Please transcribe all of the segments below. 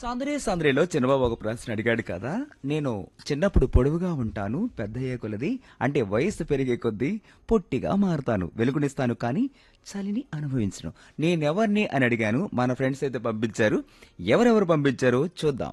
సందరే సందరేలో చిన్నబాబు ఒక ప్రశ్న అడిగాడు కదా నేను చిన్నప్పుడు పొడవుగా ఉంటాను పెద్దయ్యే కొలది అంటే వయసు పెరిగే కొద్దీ పొట్టిగా మారుతాను వెలుగునిస్తాను కానీ చలిని అనుభవించను నేనెవరిని అని అడిగాను మన ఫ్రెండ్స్ అయితే పంపించారు ఎవరెవరు పంపించారో చూద్దాం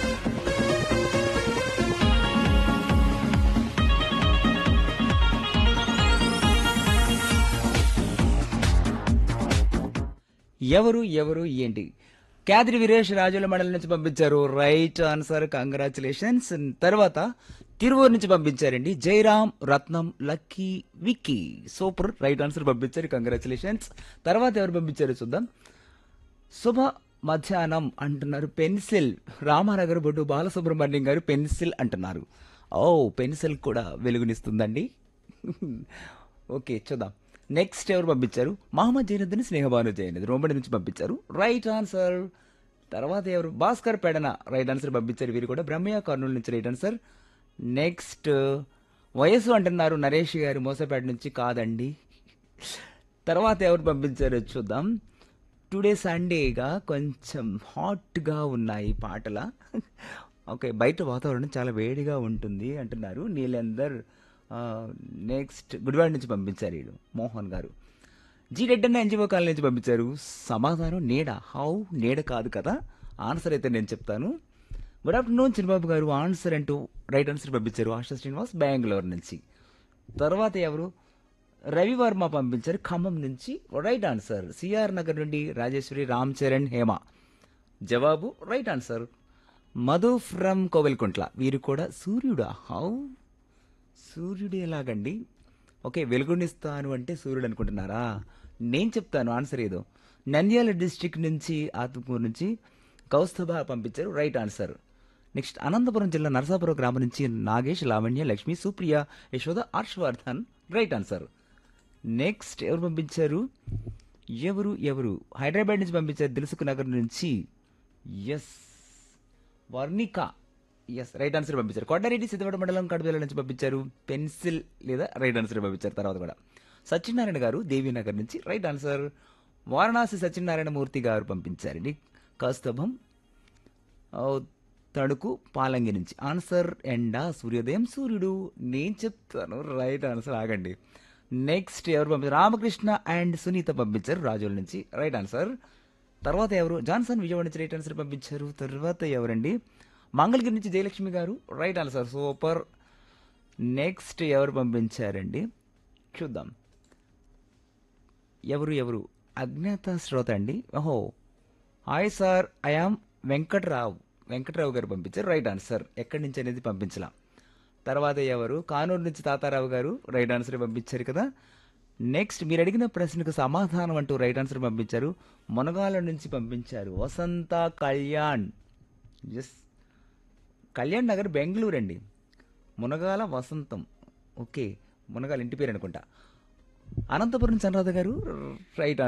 ఎవరు ఎవరు ఏంటి క్యాద్రి వీరేష్ రాజుల మండలి నుంచి పంపించారు రైట్ ఆన్సర్ కంగ్రాచులేషన్స్ తర్వాత తిరువూరు నుంచి పంపించారండి Jayaram Ratnam lucky Vicky super right answer పంపించారు కంగ్రాచులేషన్స్ తర్వాత ఎవరు పంపించారు చూద్దాం శుభ మధ్యాహ్నం అంటున్నారు పెన్సిల్ రామానగర్ బొడ్డు బాలసుబ్రహ్మణ్యం గారు పెన్సిల్ అంటున్నారు ఓ పెన్సిల్ కూడా వెలుగునిస్తుందండి ఓకే చూద్దాం నెక్స్ట్ ఎవరు పంపించారు మహమ్మద్ జైనుద్దీన్ స్నేహబాను జైనద్ రోమడి నుంచి పంపించారు రైట్ ఆన్సర్ తర్వాత ఎవరు భాస్కర్ పెడన రైట్ ఆన్సర్ పంపించారు వీరు కూడా బ్రహ్మయ్య కర్నూలు నుంచి రైట్ ఆన్సర్ నెక్స్ట్ వయసు అంటున్నారు నరేష్ గారు మోసపేట నుంచి కాదండి తర్వాత ఎవరు పంపించారో చూద్దాం టుడే సండేగా కొంచెం హాట్గా ఉన్నాయి పాటల ఓకే బయట వాతావరణం చాలా వేడిగా ఉంటుంది అంటున్నారు నీలందర్ నెక్స్ట్ గుడివాడ నుంచి పంపించారు వీడు మోహన్ గారు జీ రెడ్డి ఎన్జిఓ కాలనీ నుంచి పంపించారు సమాధానం నీడ హౌ నీడ కాదు కదా ఆన్సర్ అయితే నేను చెప్తాను గుడ్ ఆఫ్టర్నూన్ చిన్నబాబు గారు ఆన్సర్ అంటూ రైట్ ఆన్సర్ పంపించారు ఆశా శ్రీనివాస్ బెంగళూరు నుంచి తర్వాత ఎవరు రవివర్మ పంపించారు ఖమ్మం నుంచి రైట్ ఆన్సర్ సిఆర్ నగర్ నుండి రాజేశ్వరి రామ్ చరణ్ హేమ జవాబు right answer Madhu from Kovelakuntla వీరు కూడా సూర్యుడా హౌ సూర్యుడు ఎలాగండి ఓకే వెలుగునిస్తాను అంటే సూర్యుడు అనుకుంటున్నారా నేను చెప్తాను ఆన్సర్ ఏదో నంద్యాల డిస్టిక్ నుంచి ఆత్మకూరు నుంచి కౌస్తభ పంపించారు రైట్ ఆన్సర్ నెక్స్ట్ అనంతపురం జిల్లా నరసాపురం గ్రామం నుంచి Nagesh Lavanya Lakshmi Supriya Yashoda Harshavardhan right answer next ఎవరు పంపించారు ఎవరు ఎవరు హైదరాబాద్ నుంచి పంపించారు దిల్సుఖ్ నగర్ నుంచి S Varnika S right answer పంపించారు కొండారెడ్డి సిద్ధవడ మండలం కడప నుంచి పంపించారు పెన్సిల్ లేదా రైట్ ఆన్సర్ పంపించారు తర్వాత కూడా సత్యనారాయణ గారు దేవీనగర్ నుంచి రైట్ ఆన్సర్ వారణాసి సత్యనారాయణ మూర్తి గారు పంపించారండి కౌస్తభం ఓ, తణుకు పాలంగి నుంచి ఆన్సర్ ఎండ సూర్యోదయం సూర్యుడు నేను చెప్తాను రైట్ ఆన్సర్ ఆగండి నెక్స్ట్ ఎవరు పంపించారు రామకృష్ణ అండ్ సునీత పంపించారు రాజుల నుంచి రైట్ ఆన్సర్ తర్వాత ఎవరు జాన్సన్ విజయవాడ నుంచి రైట్ ఆన్సర్ పంపించారు తర్వాత ఎవరండి మంగళగిరి నుంచి జయలక్ష్మి గారు రైట్ ఆన్సర్ సూపర్ నెక్స్ట్ ఎవరు పంపించారండి చూద్దాం ఎవరు ఎవరు అజ్ఞాత శ్రోత అండి ఓహో hi sir I am Venkatrao Venkatrao గారు పంపించారు రైట్ ఆన్సర్ ఎక్కడి నుంచి అనేది పంపించలా తర్వాత ఎవరు కానూరు నుంచి తాతారావు గారు రైట్ ఆన్సర్ పంపించారు కదా నెక్స్ట్ మీరు అడిగిన ప్రశ్నకు సమాధానం అంటూ రైట్ ఆన్సర్ పంపించారు మునగాల నుంచి పంపించారు వసంత కళ్యాణ్ ఎస్ కళ్యాణ్ నగర్ బెంగళూరు అండి మునగాల వసంతం ఓకే మునగాల ఇంటి పేరు అనుకుంటా అనంతపురం చంద్రరాధ గారు రైట్